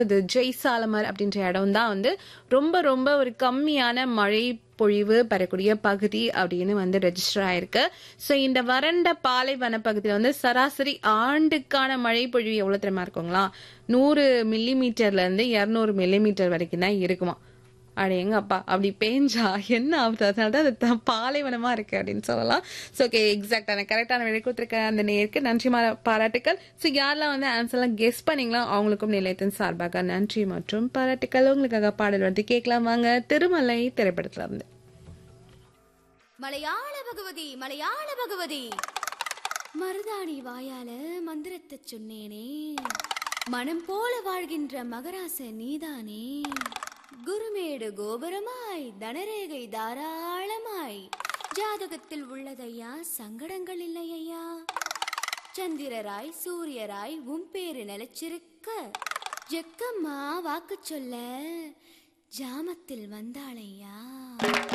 இது ஜெய்சாலமர் அப்படின்ற இடம் தான் வந்து ரொம்ப ரொம்ப ஒரு கம்மியான மழை பொழிவு பெறக்கூடிய பகுதி அப்படின்னு வந்து ரெஜிஸ்டர் ஆயிருக்கு ஸோ இந்த வறண்ட பாலைவன பகுதியில் வந்து சராசரி ஆண்டுக்கான மழை பொழிவு எவ்வளவு தெரியுமா இருக்குங்களா நூறு மில்லி மீட்டர்ல இருந்து இருநூறு மில்லி மீட்டர் வரைக்கும் தான் இருக்குமா அட எங்க அப்பா அப்படி பேஞ்சா என்ன ஆகுது அதனால தான் அது த- பாலைவனமா இருக்கு அப்படின்னு சொல்லலாம் ஸோ ஓகே எக்ஸாக்டான கரெக்டான விடை கொடுத்துருக்க அந்த நேருக்கு நன்றி மா- பாராட்டுக்கள் ஸோ யாரெல்லாம் வந்து ஆன்சர்லாம் கெஸ் பண்ணீங்களோ அவங்களுக்கும் நிலையத்தின் சார்பாக நன்றி மற்றும் பாராட்டுக்கள் உங்களுக்காக பாடல் வந்து கேட்கலாம் வாங்க திருமலை திரைப்படத்துல இருந்து மலையாள பகவதி மலையாள பகவதி மருதாணி வாயால மந்திரத்தை சொன்னேனே மனம் போல வாழ்கின்ற மகராச நீதானே குருமேடு கோபுரமாய் தனரேகை தாராளமாய் ஜாதகத்தில் உள்ளதையா சங்கடங்கள் இல்லையா சந்திரராய் சூரியராய் உன் பேரு நிலைச்சிருக்க ஜெக்கம்மா வாக்கு சொல்ல ஜாமத்தில் வந்தாளையா